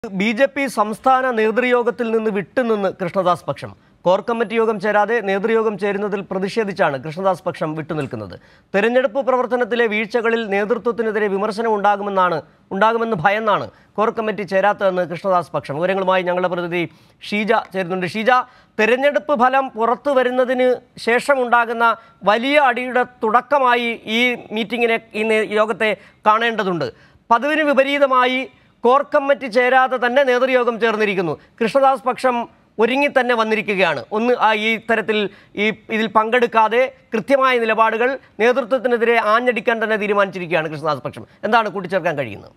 B J P സംസ്ഥാന നേതൃയോഗത്തിൽ നിന്ന് വിട്ടുനിന്ന് കൃഷ്ണദാസ് പക്ഷം കോർ കമ്മിറ്റി യോഗം ചേരാതെ നേതൃയോഗം ചേരുന്നതിൽ പ്രതിഷേധിച്ചാണ് കൃഷ്ണദാസ് പക്ഷം വിട്ടുനിൽക്കുന്നത് തെരഞ്ഞെടുപ്പ് പ്രവർത്തനത്തിലെ വീഴ്ചകളിൽ നേതൃത്വത്തിനെതിരെ വിമർശനം ഉണ്ടാകുമെന്നാണ് ഉണ്ടാകുമെന്ന് ഭയന്നാണ് കോർ കമ്മിറ്റി ചേരാത്തതെന്ന് കൃഷ്ണദാസ് പക്ഷം വിവരങ്ങളുമായി ഞങ്ങളുടെ പ്രതിനിധി ഷീജ ചേരുന്നുണ്ട് ഷീജ തെരഞ്ഞെടുപ്പ് ഫലം പുറത്തു വരുന്നതിന് ശേഷമുണ്ടാകുന്ന വലിയ അടിയുടെ തുടക്കമായി ഈ മീറ്റിങ്ങിനെ ഈ നേ- യോഗത്തെ കാണേണ്ടതുണ്ട് പതിവിന് വിപരീതമായി കോർ കമ്മിറ്റി ചേരാതെ തന്നെ നേതൃയോഗം ചേർന്നിരിക്കുന്നു കൃഷ്ണദാസ് പക്ഷം ഒരുങ്ങി തന്നെ വന്നിരിക്കുകയാണ് ഒന്ന് ആ ഈ തരത്തിൽ ഈ ഇതിൽ പങ്കെടുക്കാതെ കൃത്യമായ നിലപാടുകൾ നേതൃത്വത്തിനെതിരെ ആഞ്ഞടിക്കാൻ തന്നെ തീരുമാനിച്ചിരിക്കുകയാണ് കൃഷ്ണദാസ് പക്ഷം എന്താണ് കൂട്ടിച്ചേർക്കാൻ കഴിയുന്നത്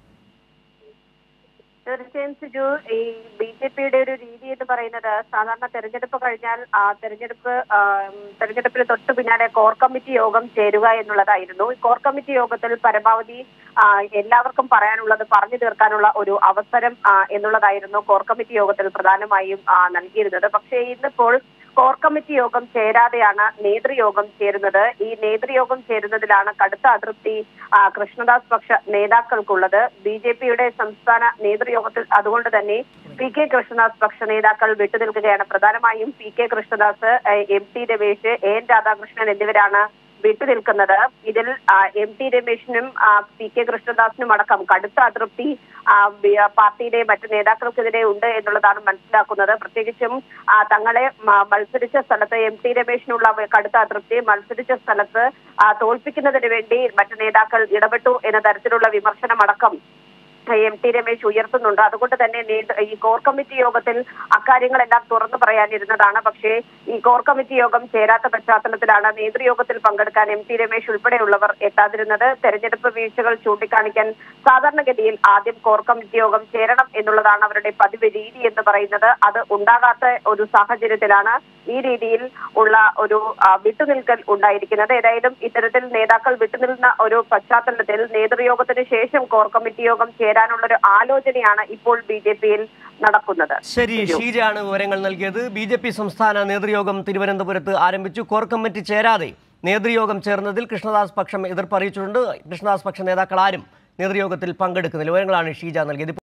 തീർച്ചയായും സിജു ഈ ബി ജെ പിയുടെ ഒരു രീതി എന്ന് പറയുന്നത് സാധാരണ തെരഞ്ഞെടുപ്പ് കഴിഞ്ഞാൽ ആ തെരഞ്ഞെടുപ്പ് ആ, ഉം, തെരഞ്ഞെടുപ്പിന് തൊട്ടു പിന്നാലെ കോർ കമ്മിറ്റി യോഗം ചേരുക എന്നുള്ളതായിരുന്നു ഈ കോർ കമ്മിറ്റി യോഗത്തിൽ പരമാവധി ആ, എല്ലാവർക്കും പറയാനുള്ളത് പറഞ്ഞു തീർക്കാനുള്ള ഒരു അവസരം ആ, എന്നുള്ളതായിരുന്നു കോർ കമ്മിറ്റി യോഗത്തിൽ പ്രധാനമായും ആ, നൽകിയിരുന്നത് പക്ഷേ ഇന്നിപ്പോൾ കോർ കമ്മിറ്റി യോഗം ചേരാതെയാണ് നേതൃയോഗം ചേരുന്നത് ഈ നേതൃയോഗം ചേരുന്നതിലാണ് കടുത്ത അതൃപ്തി ആ, കൃഷ്ണദാസ് പക്ഷ നേതാക്കൾക്കുള്ളത് ബി ജെ പിയുടെ സംസ്ഥാന നേതൃയോഗത്തിൽ അതുകൊണ്ട് തന്നെ പി കെ കൃഷ്ണദാസ് പക്ഷ നേതാക്കൾ വിട്ടുനിൽക്കുകയാണ് പ്രധാനമായും പി കെ കൃഷ്ണദാസ് ഏഹ്, M T Ramesh A N Radhakrishnan എന്നിവരാണ് വിട്ടുനിൽക്കുന്നത് ഇതിൽ ആ, എം ടി രമേശിനും ആ, പി കെ കൃഷ്ണദാസിനും അടക്കം കടുത്ത അതൃപ്തി ആ, ബി- ആ, പാർട്ടിയുടെ മറ്റു നേതാക്കൾക്കെതിരെ ഉണ്ട് എന്നുള്ളതാണ് മനസ്സിലാക്കുന്നത് പ്രത്യേകിച്ചും ആ, തങ്ങളെ മ- മത്സരിച്ച സ്ഥലത്ത് എം ടി രമേശിനുള്ള കടുത്ത അതൃപ്തി മത്സരിച്ച സ്ഥലത്ത് ആ, തോൽപ്പിക്കുന്നതിന് വേണ്ടി മറ്റു നേതാക്കൾ ഇടപെട്ടു എന്ന തരത്തിലുള്ള വിമർശനമടക്കം എം ടി രമേശ് ഉയർത്തുന്നുണ്ട് അതുകൊണ്ട് തന്നെ നേതൃ- ഈ കോർ കമ്മിറ്റി യോഗത്തിൽ അക്കാര്യങ്ങളെല്ലാം തുറന്നു പറയാനിരുന്നതാണ് പക്ഷേ ഈ കോർ കമ്മിറ്റി യോഗം ചേരാത്ത പശ്ചാത്തലത്തിലാണ് നേതൃയോഗത്തിൽ പങ്കെടുക്കാൻ എം ടി രമേശ് ഉൾപ്പെടെയുള്ളവർ എത്താതിരുന്നത് തെരഞ്ഞെടുപ്പ് വീഴ്ചകൾ ചൂണ്ടിക്കാണിക്കാൻ സാധാരണഗതിയിൽ ആദ്യം കോർ കമ്മിറ്റി യോഗം ചേരണം എന്നുള്ളതാണ് അവരുടെ പതിവ് രീതി എന്ന് പറയുന്നത് അത് ഉണ്ടാകാത്ത ഒരു സാഹചര്യത്തിലാണ് ഈ രീതിയിൽ ഉള്ള ഒരു ആ, വിട്ടുനിൽക്കൽ ഉണ്ടായിരിക്കുന്നത് ഏതായാലും ഇത്തരത്തിൽ നേതാക്കൾ വിട്ടുനിൽക്കുന്ന ഒരു പശ്ചാത്തലത്തിൽ നേതൃയോഗത്തിന് ശേഷം കോർ കമ്മിറ്റി യോഗം ചേരാനുള്ള ഒരു ആലോചനയാണ് ഇപ്പോൾ ബി ജെ പിയിൽ നടക്കുന്നത് ശരി ഷീജയാണ് വിവരങ്ങൾ നൽകിയത് ബി ജെ പി സംസ്ഥാന നേതൃയോഗം തിരുവനന്തപുരത്ത് ആരംഭിച്ചു കോർ കമ്മിറ്റി ചേരാതെ നേതൃയോഗം ചേർന്നതിൽ കൃഷ്ണദാസ് പക്ഷം എതിർപ്പ് അറിയിച്ചിട്ടുണ്ട് കൃഷ്ണദാസ് പക്ഷ നേതാക്കൾ ആരും നേതൃയോഗത്തിൽ പങ്കെടുക്കുന്നില്ല വിവരങ്ങളാണ് ഷീജ നൽകിയത്